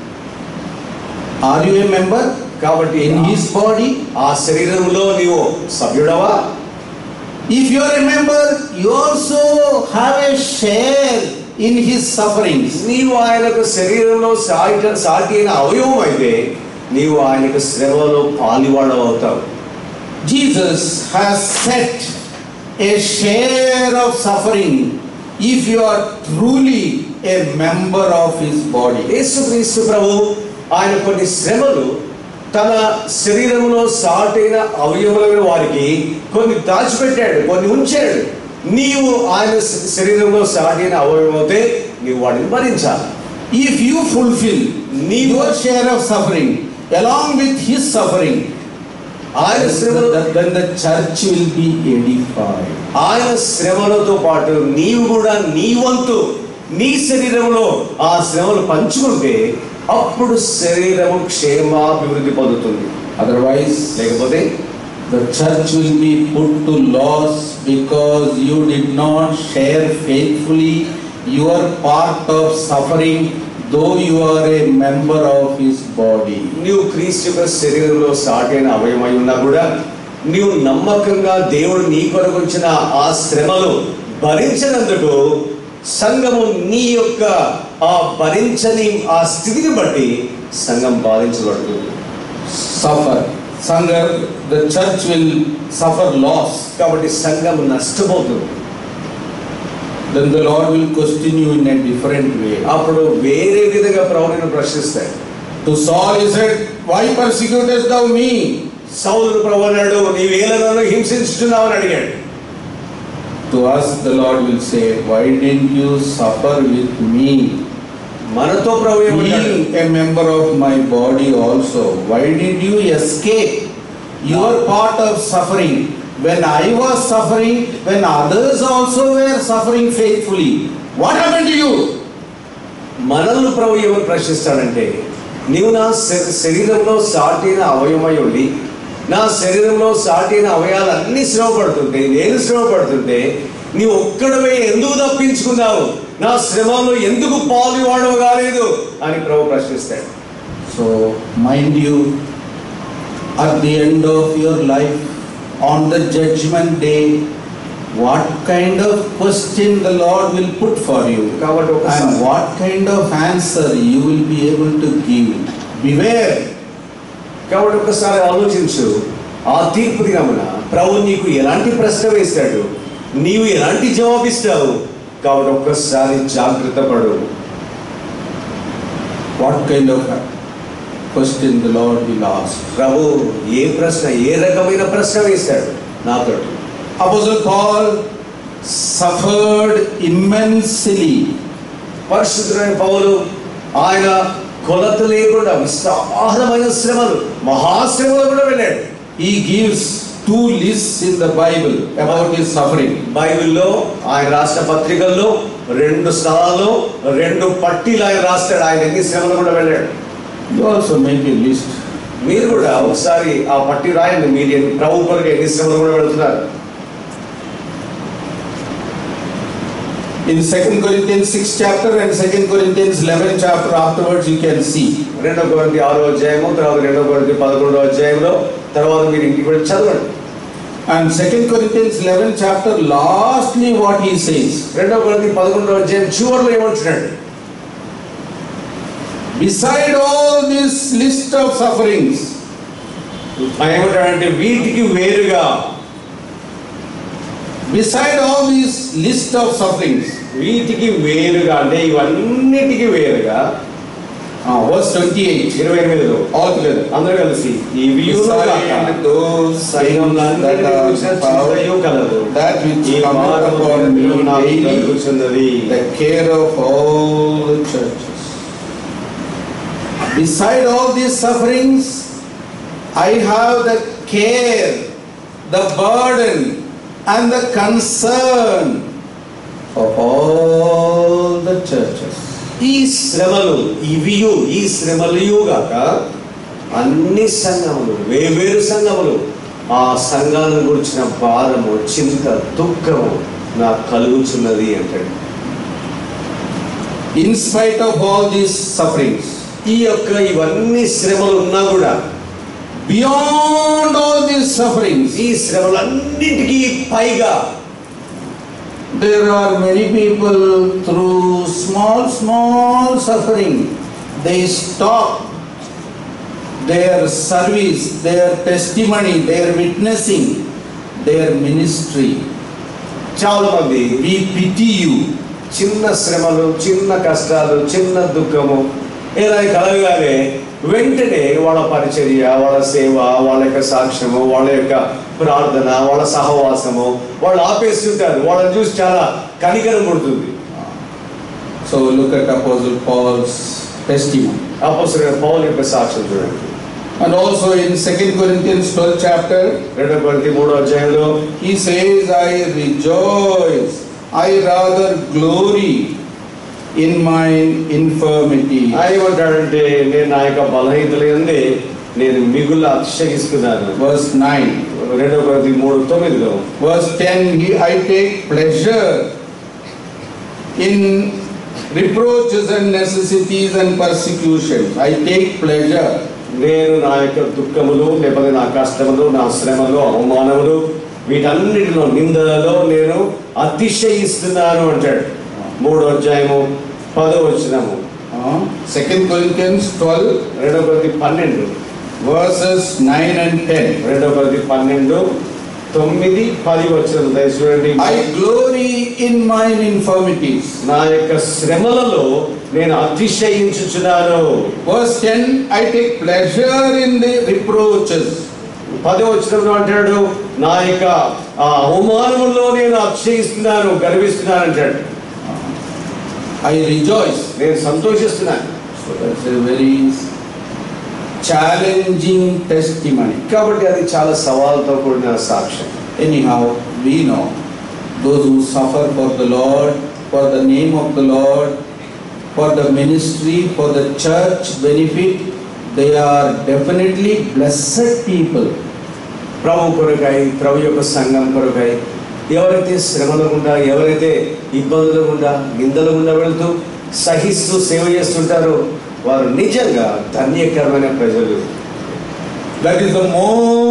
Are you a member కాబట్టి in his body? ఆ శరీరంలో నీవు సభ్యుడవా If you are a member, you also have a share in his sufferings. నీవు ఆయన యొక్క శరీరంలో సాటి సాటి అయిన అవయవం అయితే నీవు ఆయన యొక్క శ్రమలో పాలివాడవు అవుతావు Jesus has set a share of suffering if you are truly a member of his body. యేసుక్రీస్తు ప్రభు ఆయన కొన్ని శ్రమలు తన శరీరంలో సాటైన అవయవమైన వారికి కొన్ని దాచిపెట్టాడు కొన్ని ఉంచాడు నీవు ఆయన శ- శరీరంలో సాటైన అవయవం అయితే నీవు వాటిని భరించాలి If you fulfill your share of suffering along with his suffering, ఆయన శ్రమలు then then the church will be edified. ఆయన శ్రమలతో పాటు నీవు కూడా నీ వంతు నీ శరీరంలో ఆ శ్రమలు పంచుకుంటే అప్పుడు శరీరము క్షేమాభివృద్ధి పొందుతుంది Otherwise, లేకపోతే the church will be put to loss because you did not share faithfully your part of suffering, though you are a member of his body. నీవు క్రీస్తు యొక్క శరీరంలో సాటైన అవయమై ఉన్నా కూడా నీవు నమ్మకంగా దేవుడు నీ కొరకు వచ్చిన ఆ శ్రమలు భరించినందుకు సంఘము నీ యొక్క ఆ భరించని ఆ స్థితిని బట్టి సంఘం బాధించబడుతుంది Suffer. Sangha, the church will suffer loss. కాబట్టి సంఘం నష్టపోతుంది Then the Lord will question you in a different way. అప్పుడు వేరే విధంగా ప్రభుని ప్రశ్నిస్తాడు To Saul he said, Why persecutest thou me? సౌలుడు ప్రభు అన్నాడు నీవేళ నన్ను హింసించుతున్నావు అని అడిగాడు To us the Lord will say, Why didn't you suffer with me? మనతో ప్రభు ఏమంటాడు Being a member of my body also, why did you escape your part of suffering when I was suffering, when others also were suffering faithfully? What happened to you? మనల్ని ప్రభు ఏమని ప్రశ్నిస్తాడంటే నీవు నా శ- శరీరంలో సాటిన అవయవమై ఉండి నా శరీరంలో సాటిన అవయాలన్నీ శ్రమ పడుతుంటే నేను శ్రమ పడుతుంటే నీవు ఒక్కడవే ఎందుకు తప్పించుకున్నావు నా శ్రమలో ఎందుకు పాలు వాడవు కాలేదు అని ప్రభు ప్రశ్నిస్తాడు So, mind you, at the end of your life, on the judgment day, what kind of question the Lord will put for you కాబట్టి and ఒకసారి what kind of answer you will be able to give. Beware, కాబట్టి ఒకసారి ఆలోచించు ఆ తీర్పు దినమున ప్రభు నీకు ఎలాంటి ప్రశ్న వేస్తాడు నీవు ఎలాంటి జవాబిస్తావు కాబట్టి ఒక్కసారి జాగ్రత్త పడు What kind of question the Lord will ask? ప్రభు ఏ ప్రశ్న ఏ రకమైన ప్రశ్న వేశాడు నాతో Apostle Paul suffered immensely. పరిశుద్ధమైన పౌలు ఆయన కొలత లేకుండా విస్తారమైన శ్రమలు మహాశ్రమలు కూడా వెళ్ళాడు He gives two lists in the Bible about his suffering. బైబిల్లో ఆయన రాసిన పత్రికల్లో రెండు స్థలాల్లో రెండు పట్టీలు ఆయన రాస్తాడు ఆయన ఎన్ని శ్రమలు కూడా వెళ్ళాడు You also make a list. మీరు కూడా ఒకసారి ఆ పట్టి రాయండి మీరు ఎన్ని- ప్రభు కొరకు ఎన్ని శ్రమలు కూడా వెళుతున్నారు In 2 Corinthians 6 chapter and 2 Corinthians 11 chapter afterwards you can see. రెండో కొరింథీ ఆరో అధ్యాయము తర్వాత రెండో కొరింథీ పదకొండో అధ్యాయంలో తర్వాత మీరు ఇంటికి వెళ్ళి చదవండి And 2 Corinthians 11 chapter lastly what he says. రెండో కొరింథీ పదకొండో అధ్యాయం చివరిలో ఏమంటున్నాడు Beside all this list of sufferings, ఆయన ఏమంటాడంటే వీటికి వేరుగా beside all this list of sufferings, వీటికి వేరుగా అంటే ఇవన్నిటికి వేరుగా uh, verse 28, ఇరవై ఎనిమిదిలో altogether. అందరూ కలిసి ఈ Beside those things that are కలదు that which ఈ come భారము upon me మీద నాకు daily, కలుగుచున్నది. the care of all the churches. Beside all these sufferings, I have the care, the burden, and the concern of all the churches. ఈ శ్రమలు ఇవియు ఈ శ్రమలు గాక అన్ని సంఘములు వేవేరు సంఘములు ఆ సంఘాలను గురించిన భారము చింత దుఃఖము నాకు కలుగుచున్నది అంటాడు In spite of all these sufferings, ఈ యొక్క ఇవన్నీ శ్రమలు ఉన్నా కూడా beyond all these sufferings, ఈ శ్రమలన్నిటికీ పైగా There are many people through small, small suffering, they stop their service, their testimony, their witnessing, their ministry. చాలా మంది We pity you. చిన్న శ్రమలు చిన్న కష్టాలు చిన్న దుఃఖము ఏదైనా కలగగానే వెంటనే వాళ్ళ పరిచర్య వాళ్ళ సేవ వాళ్ళ యొక్క సాక్ష్యము వాళ్ళ యొక్క ప్రార్థన వాళ్ళ సహవాసము వాళ్ళు ఆపేస్తుంటారు వాళ్ళని చూసి చాలా కనికరం పుడుతుంది So look at Apostle Paul's testimony. అపోసరైన పౌలు యొక్క సాక్ష్యం చూడండి And also in 2 Corinthians 12 chapter, రెండో కొరింథీ మూడో అధ్యాయంలో he says, I rejoice, I rather glory in my infirmity. ఆయన ఏమంటాడంటే నేను నా యొక్క బలహీనతలు ఏంది నేను మిగులు అతిశయిస్తున్నాను Verse 9. రెండో కొరింథీ మూడు తొమ్మిదిలో Verse 10 he, I take pleasure in reproaches and necessities and persecutions. I take pleasure. నేను నా యొక్క దుఃఖములు లేకపోతే నా కష్టములు నా శ్రమలు అవమానములు వీటన్నిటిలో నిందలలో నేను అతిశయిస్తున్నాను అంటాడు మూడో అధ్యాయము పదో వచ్చినము Uh, 2 Corinthians 12 రెండో కొద్ది పన్నెండు verses 9 and 10. రెండో కొద్ది పన్నెండు తొమ్మిది పది వచ్చిన దయచేసి చూడండి I glory in mine infirmities. నా యొక్క శ్రమలలో నేను అతిశయించుచున్నాను Verse 10 I take pleasure in the reproaches. పదో వచ్చినప్పుడు అంటాడు నా యొక్క ఆ అవమానములో నేను అతిశయిస్తున్నాను గర్విస్తున్నాను అంటాడు I rejoice. నేను సంతోషిస్తున్నాను So that's a very challenging testimony. కాబట్టి అది చాలా సవాల్తో కూడిన సాక్ష్యం Anyhow, we know those who suffer for the Lord, for the name of the Lord, for the ministry, for the church benefit, they are definitely blessed people. ప్రభు కొరకై ప్రభు యొక్క సంఘం కొరకై ఎవరైతే శ్రమల గుండా ఎవరైతే ఇబ్బందుల గుండా నిందల గుండా వెళ్తూ సహిస్తూ సేవ చేస్తుంటారో వారు నిజంగా ధన్యకరమైన ప్రజలు That is the most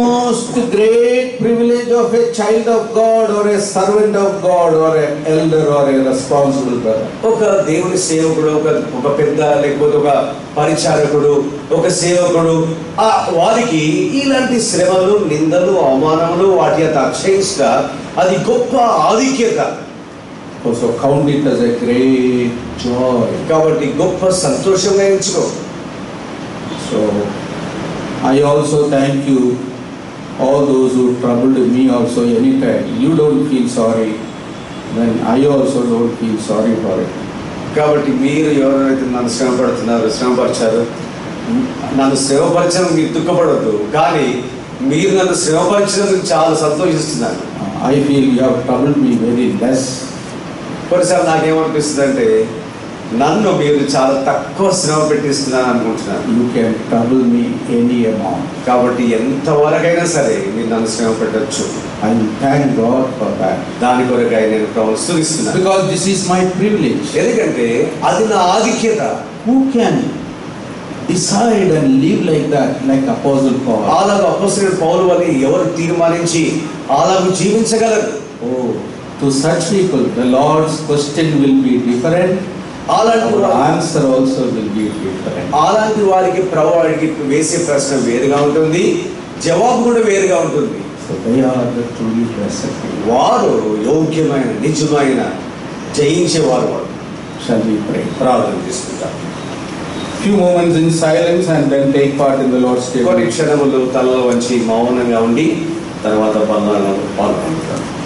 most great privilege of a child of God or a servant of God or an elder or a responsible brother. ఒక దేవుని సేవకుడు ఒక ఒక పెద్ద లేకపోతే ఒక పరిచారకుడు ఒక సేవకుడు ఆ వారికి ఇలాంటి శ్రమలు నిందలు అవమానములు వాటి యొక్క అక్షయించట అది గొప్ప ఆధిక్యత So count it as a great joy. కాబట్టి గొప్ప సంతోషంగా ఎంచుకో So I also thank you, all those who troubled me also anytime. You don't feel sorry, then I also don't feel sorry for it. కాబట్టి మీరు ఎవరైతే నన్ను శ్రమపడుతున్నారు శ్రమపరిచారు నన్ను శ్రమపరచడం మీరు దుఃఖపడవద్దు కానీ మీరు నన్ను శ్రమపరిచినందుకు చాలా సంతోషిస్తున్నాను I feel you have troubled me very less. కొన్నిసార్లు నాకేమనిపిస్తుంది అంటే నన్ను మీరు చాలా తక్కువ శ్రమ పెట్టిస్తున్నాను అనుకుంటున్నాను You can trouble me any amount. కాబట్టి ఎంతవరకైనా సరే మీరు నన్ను శ్రమ పెట్టచ్చు I thank God for that. దాని కొరకై నేను ప్రభువుని స్తుతిస్తున్నాను Because this is my privilege. ఎందుకంటే అది నా ఆధిక్యత Who can decide and live like that, like Apostle Paul? అలాగ అపోసిన పౌరు వల్ల ఎవరు తీర్మానించి అలాగ జీవించగలరు Oh, to such people, the Lord's question will be different. అలాంటి Our వా- answer also will be different. అలాంటి వారికి ప్రభు వారికి వేసే ప్రశ్న వేరుగా ఉంటుంది జవాబు కూడా వేరుగా ఉంటుంది So they are the truly blessed people. వారు యోగ్యమైన నిజమైన జయించేవారు వారు Shall we pray? ప్రార్థన తీసుకుంటారు Few moments in silence and then take part in the Lord's కొన్ని table. క్షణములు తలలో వంచి మౌనంగా ఉండి తర్వాత బంధాలను పాల్గొంటారు